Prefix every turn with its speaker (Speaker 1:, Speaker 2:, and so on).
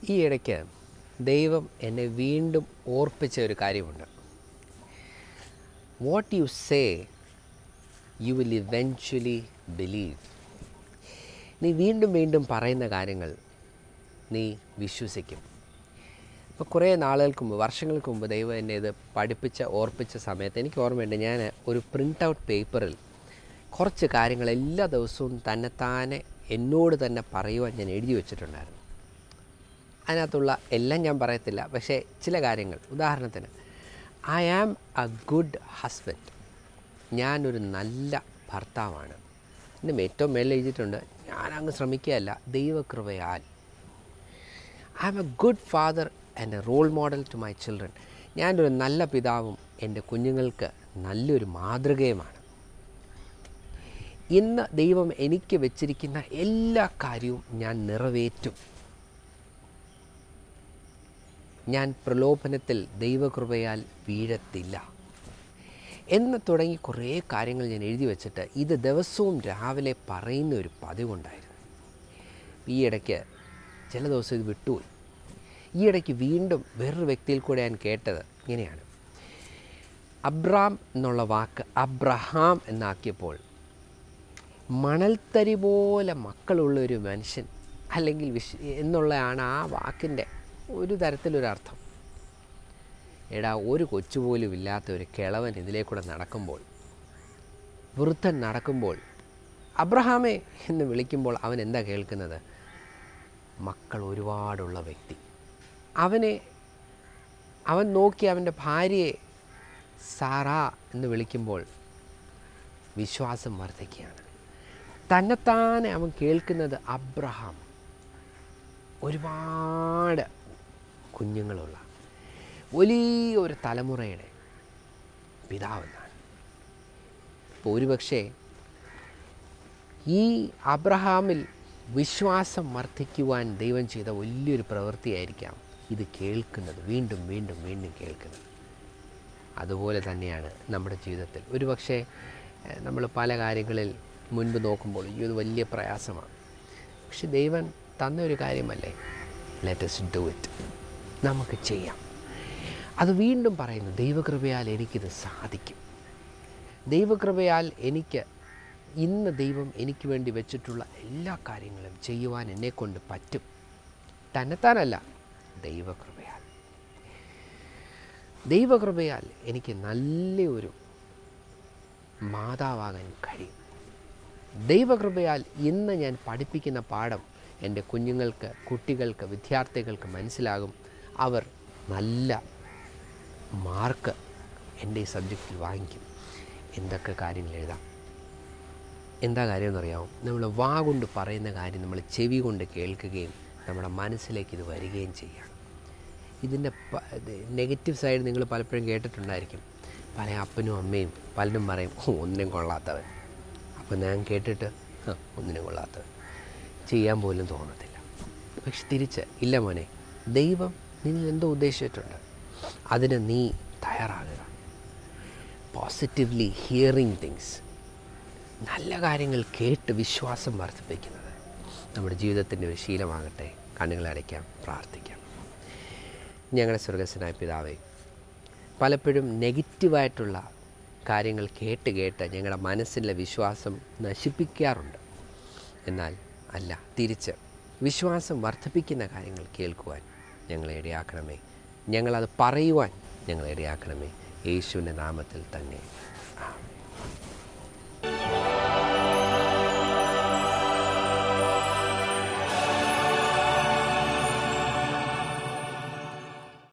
Speaker 1: ഈ ഇടയ്ക്ക് ദൈവം എന്നെ വീണ്ടും ഓർപ്പിച്ച ഒരു കാര്യമുണ്ട് what you say you will eventually believe നീ വീണ്ടും വീണ്ടും പറയുന്ന കാര്യങ്ങൾ നീ വിശ്വസിക്കും ഇപ്പോൾ കുറേ നാളുകൾക്ക് മുമ്പ് വർഷങ്ങൾക്ക് മുമ്പ് ദൈവം എന്നെ ഇത് പഠിപ്പിച്ച ഓർപ്പിച്ച സമയത്ത് എനിക്ക് ഓർമ്മയുണ്ട് ഞാൻ ഒരു പ്രിൻ്റ് ഔട്ട് പേപ്പറിൽ കുറച്ച് കാര്യങ്ങൾ എല്ലാ ദിവസവും തന്നെത്താനെ എന്നോട് തന്നെ പറയുവാൻ ഞാൻ എഴുതി വെച്ചിട്ടുണ്ടായിരുന്നു അതിനകത്തുള്ള എല്ലാം ഞാൻ പറയത്തില്ല പക്ഷേ ചില കാര്യങ്ങൾ ഉദാഹരണത്തിന് I am a good husband ഞാനൊരു നല്ല ഭർത്താവാണ് എൻ്റെ ഏറ്റവും മേളിൽ എഴുതിയിട്ടുണ്ട് ഞാനങ്ങ് ശ്രമിക്കുകയല്ല ദൈവകൃപയാൽ I am a good father and a role model to my children ഞാനൊരു നല്ല പിതാവും എൻ്റെ കുഞ്ഞുങ്ങൾക്ക് നല്ലൊരു മാതൃകയുമാണ് ഇന്ന് ദൈവം എനിക്ക് വെച്ചിരിക്കുന്ന എല്ലാ കാര്യവും ഞാൻ നിറവേറ്റും ഞാൻ പ്രലോഭനത്തിൽ ദൈവകൃപയാൽ വീഴത്തില്ല എന്ന് തുടങ്ങി കുറേ കാര്യങ്ങൾ ഞാൻ എഴുതി വെച്ചിട്ട് ഇത് ദിവസവും രാവിലെ പറയുന്ന ഒരു പതിവുണ്ടായിരുന്നു ഈ ഇടയ്ക്ക് ചില ദിവസം ഇത് വിട്ടുപോയി ഈ ഇടയ്ക്ക് വീണ്ടും വേറൊരു വ്യക്തിയിൽ കൂടെ ഞാൻ കേട്ടത് ഇങ്ങനെയാണ് അബ്രാം എന്നുള്ള വാക്ക് അബ്രഹാം എന്നാക്കിയപ്പോൾ മണൽത്തരി പോലെ മക്കളുള്ള ഒരു മനുഷ്യൻ അല്ലെങ്കിൽ വിശ് എന്നുള്ളതാണ് ആ വാക്കിൻ്റെ ഒരു തരത്തിലൊരർത്ഥം എടാ ഒരു കൊച്ചുപോലും ഇല്ലാത്ത ഒരു കിളവൻ ഇതിലേക്കൂടെ നടക്കുമ്പോൾ വൃദ്ധൻ നടക്കുമ്പോൾ അബ്രഹാമേ എന്ന് വിളിക്കുമ്പോൾ അവൻ എന്താ കേൾക്കുന്നത് മക്കൾ ഒരുപാടുള്ള വ്യക്തി അവനെ അവൻ നോക്കി അവൻ്റെ ഭാര്യയെ സാറ എന്ന് വിളിക്കുമ്പോൾ വിശ്വാസം വർദ്ധിക്കുകയാണ് തന്നെത്താനെ അവൻ കേൾക്കുന്നത് അബ്രഹാം ഒരുപാട് കുഞ്ഞുങ്ങളുള്ള വലിയ ഒരു തലമുറയുടെ പിതാവെന്നാണ് ഇപ്പോൾ ഒരുപക്ഷെ ഈ അബ്രഹാമിൽ വിശ്വാസം വർദ്ധിക്കുവാൻ ദൈവം ചെയ്ത വലിയൊരു പ്രവൃത്തിയായിരിക്കാം ഇത് കേൾക്കുന്നത് വീണ്ടും വീണ്ടും വീണ്ടും കേൾക്കുന്നത് അതുപോലെ തന്നെയാണ് നമ്മുടെ ജീവിതത്തിൽ ഒരുപക്ഷെ നമ്മൾ പല കാര്യങ്ങളിൽ മുൻപ് നോക്കുമ്പോൾ ഈ ഒരു വലിയ പ്രയാസമാണ് പക്ഷെ ദൈവം തന്ന ഒരു കാര്യമല്ലേ ലെറ്റസ് ഡു ഇറ്റ് നമുക്ക് ചെയ്യാം അത് വീണ്ടും പറയുന്നു ദൈവകൃപയാൽ എനിക്കിത് സാധിക്കും ദൈവകൃപയാൽ എനിക്ക് ഇന്ന് ദൈവം എനിക്ക് വേണ്ടി വെച്ചിട്ടുള്ള എല്ലാ കാര്യങ്ങളും ചെയ്യുവാൻ എന്നെക്കൊണ്ട് പറ്റും തന്നെത്താനല്ല ദൈവകൃപയാൽ ദൈവകൃപയാൽ എനിക്ക് നല്ലൊരു മാതാവാകാൻ കഴിയും ദൈവകൃപയാൽ ഇന്ന് ഞാൻ പഠിപ്പിക്കുന്ന പാഠം എൻ്റെ കുഞ്ഞുങ്ങൾക്ക് കുട്ടികൾക്ക് വിദ്യാർത്ഥികൾക്ക് മനസ്സിലാകും അവർ നല്ല മാർക്ക് എൻ്റെ ഈ സബ്ജക്റ്റിൽ വാങ്ങിക്കും എന്തൊക്കെ കാര്യങ്ങൾ എഴുതാം എന്താ കാര്യം എന്നറിയാമോ നമ്മൾ വാ കൊണ്ട് പറയുന്ന കാര്യം നമ്മൾ ചെവി കൊണ്ട് കേൾക്കുകയും നമ്മുടെ മനസ്സിലേക്ക് ഇത് വരികയും ചെയ്യുകയാണ് ഇതിൻ്റെ നെഗറ്റീവ് സൈഡ് നിങ്ങൾ പലപ്പോഴും കേട്ടിട്ടുണ്ടായിരിക്കും പല അപ്പനും അമ്മയും പലരും പറയും "ഓ, ഒന്നിനും കൊള്ളാത്തവൻ അപ്പോൾ ഞാൻ കേട്ടിട്ട് "ആ, ഒന്നിനും കൊള്ളാത്തവൻ ചെയ്യാൻ പോലും തോന്നത്തില്ല പക്ഷെ തിരിച്ച് ഇല്ല മോനെ ദൈവം നിന്നിൽ എന്തോ ഉദ്ദേശിച്ചിട്ടുണ്ട് അതിന് നീ തയ്യാറാകുക പോസിറ്റീവ്ലി ഹിയറിങ് തിങ്സ് നല്ല കാര്യങ്ങൾ കേട്ട് വിശ്വാസം വർദ്ധിപ്പിക്കുന്നത് നമ്മുടെ ജീവിതത്തിൻ്റെ ഒരു ശീലമാകട്ടെ കണ്ണുകളടയ്ക്കാം പ്രാർത്ഥിക്കാം ഞങ്ങളുടെ സ്വർഗസ്വനായ പിതാവേ പലപ്പോഴും നെഗറ്റീവായിട്ടുള്ള കാര്യങ്ങൾ കേട്ട് കേട്ട് ഞങ്ങളുടെ മനസ്സിലെ വിശ്വാസം നശിപ്പിക്കാറുണ്ട് എന്നാൽ അല്ല തിരിച്ച് വിശ്വാസം വർദ്ധിപ്പിക്കുന്ന കാര്യങ്ങൾ കേൾക്കുവാൻ ഞങ്ങളെ ഇടയാക്കണമേ ഞങ്ങളത് പറയുവാൻ ഞങ്ങളെ ഇടയാക്കണമേ യേശുവിൻ്റെ നാമത്തിൽ തന്നെ